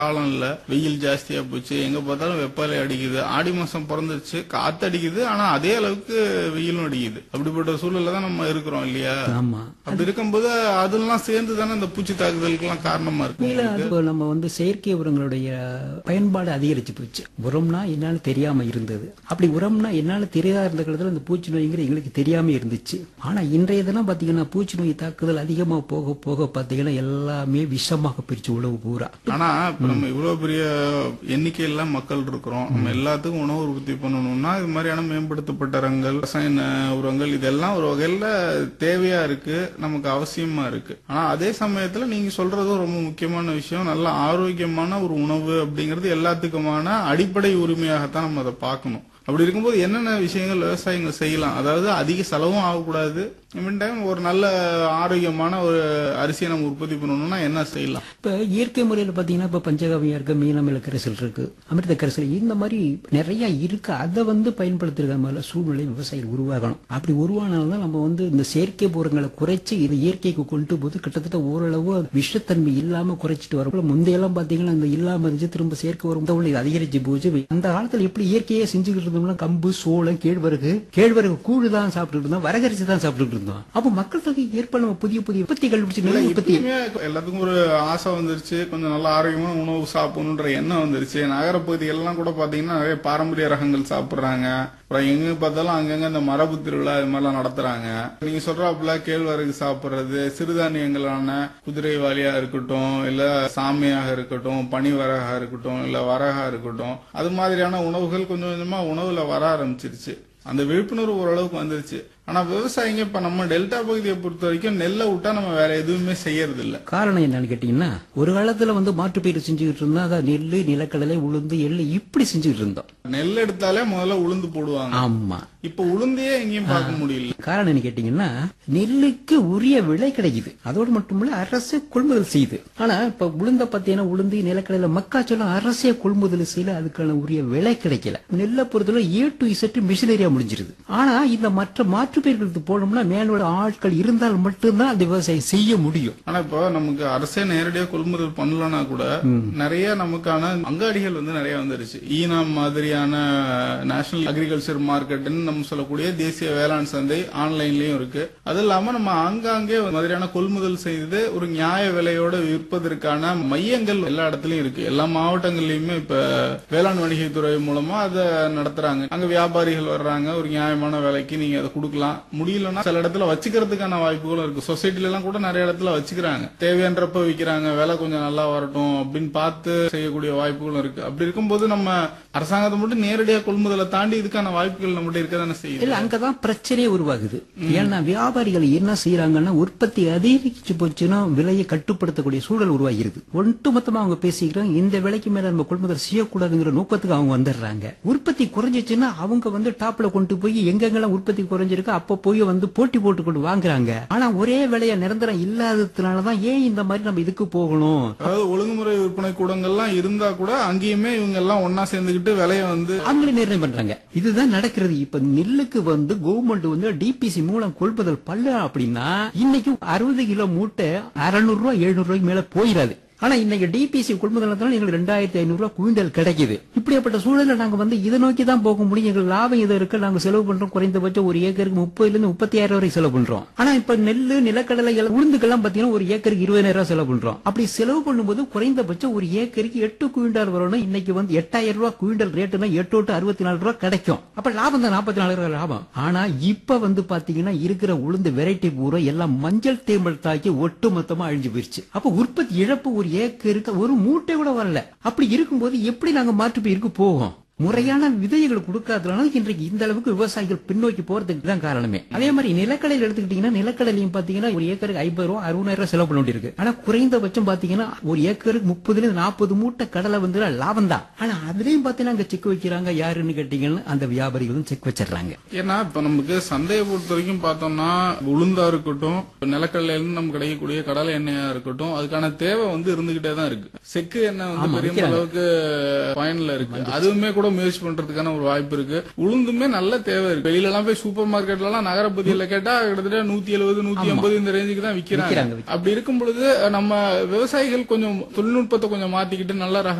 காலம் இல்ல வெயில் ஜாஸ்தியா போச்சு எங்க பார்த்தாலும் வெப்பலை அடிக்குது ஆடி மாசம் பிறந்துருச்சு காத்து அடிக்குது ஆனா அதே அளவுக்கு வெயிலும் அடிக்குது அப்படிப்பட்ட சூழல்ல தான் நம்ம இருக்கிறோம் இல்லையா ஆமா அப்படி இருக்கும்போது அதெல்லாம் சேர்ந்து தானே இந்த பூச்சி தாக்குதலுக்கெல்லாம் காரணமா இல்ல இருக்கு அது இப்போ நம்ம வந்து செயற்கை உரங்களுடைய பயன்பாடு அதிகரிச்சு போச்சு உரம்னா என்னன்னு தெரியாம இருந்தது அப்படி உரம்னா என்னன்னு தெரியாத இருந்த காலத்துல இந்த பூச்சி நோய்ங்கிற எங்களுக்கு தெரியாம இருந்துச்சு ஆனா இன்றைய தினம் பாத்தீங்கன்னா பூச்சி நோய் தாக்குதல் அதிகமா போக போக பாத்தீங்கன்னா எல்லாமே விஷமாக பிரிச்சு உழவு பூரா ஆனா இப்ப நம்ம இவ்வளவு பெரிய எண்ணிக்கையில மக்கள் இருக்கிறோம் நம்ம எல்லாத்துக்கும் உணவு உற்பத்தி பண்ணணும்னா இது மாதிரியான மேம்படுத்தப்பட்ட ரங்கள் ரசாயன உரங்கள் இதெல்லாம் ஒரு வகையில தேவையா இருக்கு நமக்கு அவசியமா இருக்கு ஆனா அதே சமயத்துல நீங்க சொல்றதும் ரொம்ப முக்கியமான விஷயம் நல்ல ஆரோக்கியமான ஒரு உணவு அப்படிங்கிறது எல்லாத்துக்குமான அடிப்படை உரிமையாகத்தான் நம்ம அதை பார்க்கணும் அப்படி இருக்கும்போது என்னென்ன விஷயங்கள் விவசாயிகள் செய்யலாம் அதாவது அதிக செலவும் ஆகக்கூடாது டைம் ஒரு நல்ல ஆரோக்கியமான ஒரு அரிசியை நம்ம உற்பத்தி பண்ணணும்னா என்ன செய்யலாம் இப்ப இயற்கை முறையில பாத்தீங்கன்னா இப்ப பஞ்சகாவியம் இருக்கு மீனமில கரைசல் இருக்கு அமிர்த கரைசல் இந்த மாதிரி நிறைய இருக்கு அதை வந்து பயன்படுத்துற மாதிரி சூழ்நிலை விவசாயிகள் உருவாகணும் அப்படி உருவானால்தான் நம்ம வந்து இந்த செயற்கை உரங்களை குறைச்சு இது இயற்கைக்கு கொண்டு போது கிட்டத்தட்ட ஓரளவு விஷத்தன்மை இல்லாம குறைச்சிட்டு வரும் முந்தையெல்லாம் பாத்தீங்கன்னா இந்த இல்லாம இருந்துச்சு திரும்ப செயற்கை உரம் தான் இது அதிகரிச்சு போச்சு அந்த காலத்துல எப்படி இயற்கையே செஞ்சுக்கிட்டு இருந்தோம்னா கம்பு சோளம் கேழ்வரகு கேழ்வரகு கூழு தான் சாப்பிட்டு இருந்தோம் வரகரிசி தான் சாப்பிட்டு இருந்தோம் அப்ப மக்கள் தொகை ஏற்ப நம்ம புதிய புதிய உற்பத்தி கண்டுபிடிச்சு நில உற்பத்தி இப்பயுமே எல்லாத்துக்கும் ஒரு ஆசை வந்துருச்சு கொஞ்சம் நல்ல ஆரோக்கியமான உணவு சாப்பிடணுன்ற எண்ணம் வந்துருச்சு நகரப்பகுதிகள்லாம் கூட பாத்தீங்கன்னா நிறைய பாரம்பரிய ரகங்கள் சாப்பிடுறாங்க அப்புறம் எங்க பார்த்தாலும் அங்கங்க இந்த மரபு திருவிழா இது மாதிரிலாம் நடத்துறாங்க நீங்க சொல்றாப்புல கேழ்வரகு சாப்பிடுறது சிறுதானியங்களான குதிரைவாலியா இருக்கட்டும் இல்ல சாமியாக இருக்கட்டும் பனிவரகா இருக்கட்டும் இல்ல வரகா இருக்கட்டும் அது மாதிரியான உணவுகள் கொஞ்சம் கொஞ்சமா உணவுல வர ஆரம்பிச்சிருச்சு அந்த விழிப்புணர்வு ஓரளவுக்கு வந்துருச்சு ஆனா விவசாயிங்க இப்ப நம்ம டெல்டா பகுதியை பொறுத்த வரைக்கும் நெல்லை விட்டா நம்ம வேற எதுவுமே செய்யறது இல்ல காரணம் என்னன்னு கேட்டீங்கன்னா ஒரு காலத்துல வந்து மாற்றுப்பயிர் செஞ்சுக்கிட்டு இருந்தோம் அதான் நெல்லு நிலக்கடலை உளுந்து எள்ளு இப்படி செஞ்சுக்கிட்டு இருந்தோம் நெல் எடுத்தாலே முதல்ல உளுந்து போடுவாங்க ஆமா இப்ப உளுந்தையே எங்கேயும் பார்க்க முடியல காரணம் என்ன கேட்டீங்கன்னா நெல்லுக்கு உரிய விலை கிடைக்குது அதோடு மட்டுமில்ல அரசு கொள்முதல் செய்யுது ஆனா இப்ப உளுந்த பாத்தீங்கன்னா உளுந்து நிலக்கடலை மக்காச்சோளம் அரசே கொள்முதல் செய்யல அதுக்கான உரிய விலை கிடைக்கல நெல்லை பொறுத்தவரை ஏ டு இசட் மிஷினரியா முடிஞ்சிருது ஆனா இந்த மற்ற மாற்றுப்பயிர்களுக்கு போனோம்னா மேலோட ஆட்கள் இருந்தால் மட்டும்தான் அந்த விவசாயம் செய்ய முடியும் ஆனா இப்போ நமக்கு அரசே நேரடியா கொள்முதல் பண்ணலனா கூட நிறைய நமக்கான அங்காடிகள் வந்து நிறைய வந்துருச்சு ஈனாம் மாதிரியான நேஷனல் அக்ரிகல்ச்சர் மார்க்கெட்னு நம்ம சொல்லக்கூடிய தேசிய வேளாண் சந்தை ஆன்லைன்லயும் இருக்கு அது இல்லாம நம்ம ஆங்காங்கே ஒரு மாதிரியான கொள்முதல் செய்து ஒரு நியாய விலையோட விற்பதற்கான மையங்கள் எல்லா இடத்துலயும் இருக்கு எல்லா மாவட்டங்கள்லயுமே இப்ப வேளாண் வணிகத்துறை மூலமா அதை நடத்துறாங்க அங்க வியாபாரிகள் வர்றாங்க ஒரு நியாயமான விலைக்கு நீங்க அதை கொடுக்கலாம் முடியலன்னா சில இடத்துல வச்சுக்கிறதுக்கான வாய்ப்புகளும் இருக்கு சொசைட்டில எல்லாம் கூட நிறைய இடத்துல வச்சுக்கிறாங்க தேவையான்றப்ப விக்கிறாங்க விலை கொஞ்சம் நல்லா வரட்டும் அப்படின்னு பார்த்து செய்யக்கூடிய வாய்ப்புகளும் இருக்கு அப்படி இருக்கும்போது நம்ம அரசாங்கத்தை மட்டும் நேரடியா கொள்முதலை தாண்டி இதுக்கான வாய்ப்புகள் நம்மகிட்ட இருக்க தானே செய்யுது இல்ல அங்கதான் பிரச்சனையே உருவாகுது ஏன்னா வியாபாரிகள் என்ன செய்யறாங்கன்னா உற்பத்தி அதிகரிச்சு போச்சுன்னா விலையை கட்டுப்படுத்தக்கூடிய சூழல் உருவாகிருது ஒட்டுமொத்தமா அவங்க பேசிக்கிறாங்க இந்த விலைக்கு மேல நம்ம கொள்முதல் செய்யக்கூடாதுங்கிற நோக்கத்துக்கு அவங்க வந்துடுறாங்க உற்பத்தி குறைஞ்சிச்சுன்னா அவங்க வந்து டாப்ல கொண்டு போய் எங்கெங்கெல்லாம் உற்பத்தி குறைஞ்சிருக்கு அப்ப போய் வந்து போட்டி போட்டு கொண்டு வாங்குறாங்க ஆனா ஒரே விலைய நிரந்தரம் இல்லாததுனாலதான் ஏன் இந்த மாதிரி நம்ம இதுக்கு போகணும் அதாவது ஒழுங்குமுறை விற்பனை கூடங்கள்லாம் இருந்தா கூட அங்கேயுமே இவங்க எல்லாம் ஒன்னா சேர்ந்துக்கிட்டு விலைய வந்து அவங்களே நிர்ணயம் பண்றாங்க இதுதான் நடக்கிறது இப்ப நெல்லுக்கு வந்து கவர்மெண்ட் வந்து டிபிசி மூலம் கொள்முதல் பண்ணல அப்படின்னா இன்னைக்கு அறுபது கிலோ மூட்டை அறுநூறு ரூபாய் எழுநூறு ரூபாய்க்கு மேல போயிடாது ஆனா இன்னைக்கு டிபிசி கொள்முதல் எங்களுக்கு ரெண்டாயிரத்தி ஐநூறு ரூபாய் குவிண்டல் கிடைக்குது இப்படியாப்பட்ட சூழல்ல நாங்க வந்து இதை நோக்கி தான் போக முடியும் எங்களுக்கு லாபம் இது இருக்கு நாங்க செலவு பண்றோம் குறைந்தபட்சம் ஒரு ஏக்கருக்கு முப்பதுல இருந்து முப்பத்தி ஆயிரம் வரை செலவு பண்றோம் ஆனா இப்ப நெல்லு நிலக்கடலை எல்லாம் உளுந்துக்கெல்லாம் பாத்தீங்கன்னா ஒரு ஏக்கருக்கு இருபதாயிரம் ரூபாய் செலவு பண்றோம் அப்படி செலவு பண்ணும்போது குறைந்தபட்சம் ஒரு ஏக்கருக்கு எட்டு குவிண்டால் வரணும் இன்னைக்கு வந்து எட்டாயிரம் ரூபாய் குவிண்டல் ரேட்டுனா எட்டு டு அறுபத்தி நாலு ரூபாய் கிடைக்கும் அப்ப லாபம் தான் நாற்பத்தி நாலு ரூபாய் லாபம் ஆனா இப்ப வந்து பாத்தீங்கன்னா இருக்கிற உளுந்து வெரைட்டி பூரா எல்லாம் மஞ்சள் தேமல் தாக்கி ஒட்டு மொத்தமா அழிஞ்சு போயிருச்சு அப்ப உற்பத்தி இழப்பு ஒரு ஏக்கருக்கு ஒரு மூட்டை கூட வரல அப்படி இருக்கும்போது எப்படி நாங்க மாற்று பயிருக்கு போவோம் முறையான விதைகளை கொடுக்காதனால இன்றைக்கு இந்த அளவுக்கு விவசாயிகள் பின்னோக்கி போறதுக்கு தான் காரணமே அதே மாதிரி நிலக்கடலை எடுத்துக்கிட்டீங்கன்னா நிலக்கடலையும் பாத்தீங்கன்னா ஒரு ஏக்கருக்கு ஐம்பது ரூபா அறுபதாயிரம் ரூபாய் செலவு பண்ண வேண்டியிருக்கு ஆனா குறைந்தபட்சம் பாத்தீங்கன்னா ஒரு ஏக்கருக்கு முப்பதுல இருந்து நாற்பது மூட்டை கடலை வந்து லாபம் தான் ஆனா அதுலயும் பாத்தீங்கன்னா அங்க செக் வைக்கிறாங்க யாருன்னு கேட்டீங்கன்னா அந்த வியாபாரிகளும் செக் வச்சிடறாங்க ஏன்னா இப்ப நமக்கு சந்தையை பொறுத்த வரைக்கும் பார்த்தோம்னா உளுந்தா இருக்கட்டும் நிலக்கடலையில இருந்து நமக்கு கிடைக்கக்கூடிய கடலை எண்ணெயா இருக்கட்டும் அதுக்கான தேவை வந்து இருந்துகிட்டே தான் இருக்கு செக்கு எண்ணெய் வந்து ஆமா, பெரிய விக்கிறாங்க. அளவுக்கு பயன்ல இருக்கு அதுவுமே கூட முயற்சி பண்றதுக்கான ஒரு வாய்ப்பு இருக்கு உளுந்துமே நல்ல தேவை இருக்கு வெளியில எல்லாம் போய் சூப்பர் மார்க்கெட்ல எல்லாம் நகர பகுதியில கேட்டா கிட்டத்தட்ட நூத்தி எழுபது நூத்தி ஐம்பது இந்த ரேஞ்சுக்கு தான் விக்கிறாங்க விக்கிறாங்க. அப்படி இருக்கும் பொழுது நம்ம விவசாயிகள் கொஞ்சம் தொழில்நுட்பத்தை கொஞ்சம் மாத்திக்கிட்டு நல்ல ரக